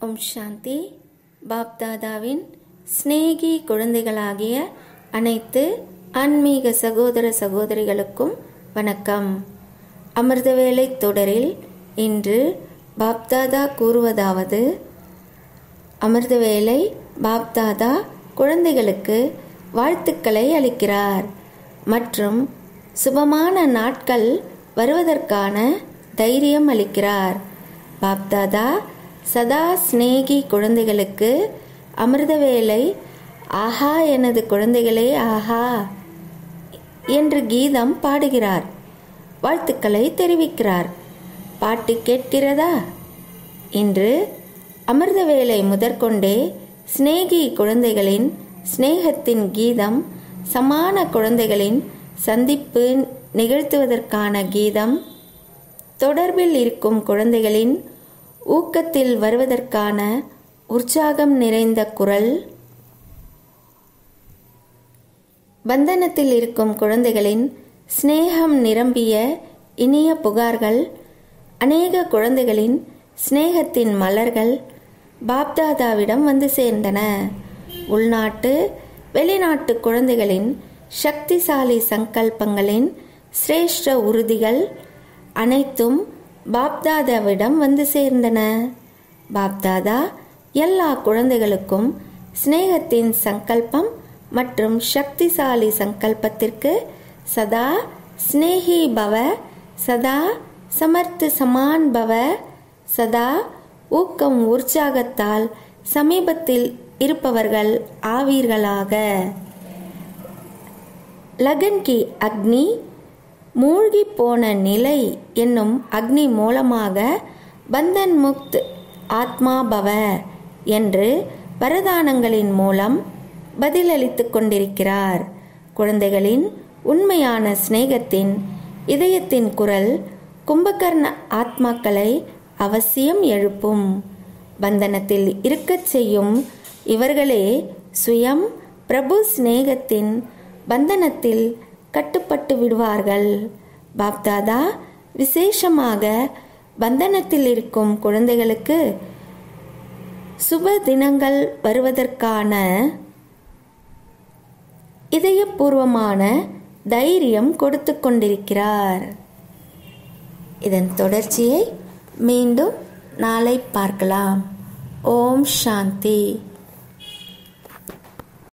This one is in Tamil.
ஓம் சாந்தி பாப்தாதாவின் ஸ்நேகி குழந்தைகளாகிய அனைத்து ஆன்மீக சகோதர சகோதரிகளுக்கும் வணக்கம் அமிர்தவேளை தொடரில் இன்று பாப்தாதா கூறுவதாவது அமிர்தவேளை பாப்தாதா குழந்தைகளுக்கு வாழ்த்துக்களை அளிக்கிறார் மற்றும் சுபமான நாட்கள் வருவதற்கான தைரியம் அளிக்கிறார் பாப்தாதா சதா சிநேகி குழந்தைகளுக்கு அமிர்தவேளை ஆஹா எனது குழந்தைகளே ஆஹா என்று கீதம் பாடுகிறார் வாழ்த்துக்களை தெரிவிக்கிறார் பாட்டு கேட்கிறதா இன்று அமிர்தவேளை முதற்கொண்டே சிநேகி குழந்தைகளின் சிநேகத்தின் கீதம் சமான குழந்தைகளின் சந்திப்பு நிகழ்த்துவதற்கான கீதம் தொடர்பில் இருக்கும் குழந்தைகளின் ஊக்கத்தில் வருவதற்கான உற்சாகம் நிறைந்த குரல் பந்தனத்தில் இருக்கும் குழந்தைகளின் சிநேகம் நிரம்பிய இனிய புகார்கள் அநேக குழந்தைகளின் சிநேகத்தின் மலர்கள் பாப்தாதாவிடம் வந்து சேர்ந்தன உள்நாட்டு வெளிநாட்டு குழந்தைகளின் சக்திசாலி சங்கல்பங்களின் சிரேஷ்ட உறுதிகள் அனைத்தும் பாப்தாதாவிடம் வந்து சேர்ந்தன பாப்தாதா எல்லா குழந்தைகளுக்கும் சிநேகத்தின் சங்கல்பம் மற்றும் சக்திசாலி சங்கல்பத்திற்கு சதா ஸ்னேகி பவ சதா சமர்த்து சமான் பவ சதா ஊக்கம் உற்சாகத்தால் சமீபத்தில் இருப்பவர்கள் ஆவீர்களாக லகன் கி அக்னி மூழ்கி போன நிலை என்னும் அக்னி மூலமாக பந்தன் முக்த் ஆத்மா பவ என்று வரதானங்களின் மூலம் பதிலளித்து கொண்டிருக்கிறார் குழந்தைகளின் உண்மையான சிநேகத்தின் இதயத்தின் குரல் கும்பகர்ண ஆத்மாக்களை அவசியம் எழுப்பும் பந்தனத்தில் இருக்கச் செய்யும் இவர்களே சுயம் பிரபு சிநேகத்தின் பந்தனத்தில் கட்டுப்பட்டு விடுவார்கள் பாப்தாதா விசேஷமாக பந்தனத்தில் இருக்கும் குழந்தைகளுக்கு சுப தினங்கள் வருவதற்கான இதயபூர்வமான தைரியம் கொடுத்து கொண்டிருக்கிறார் இதன் தொடர்ச்சியை மீண்டும் நாளை பார்க்கலாம் ஓம் சாந்தி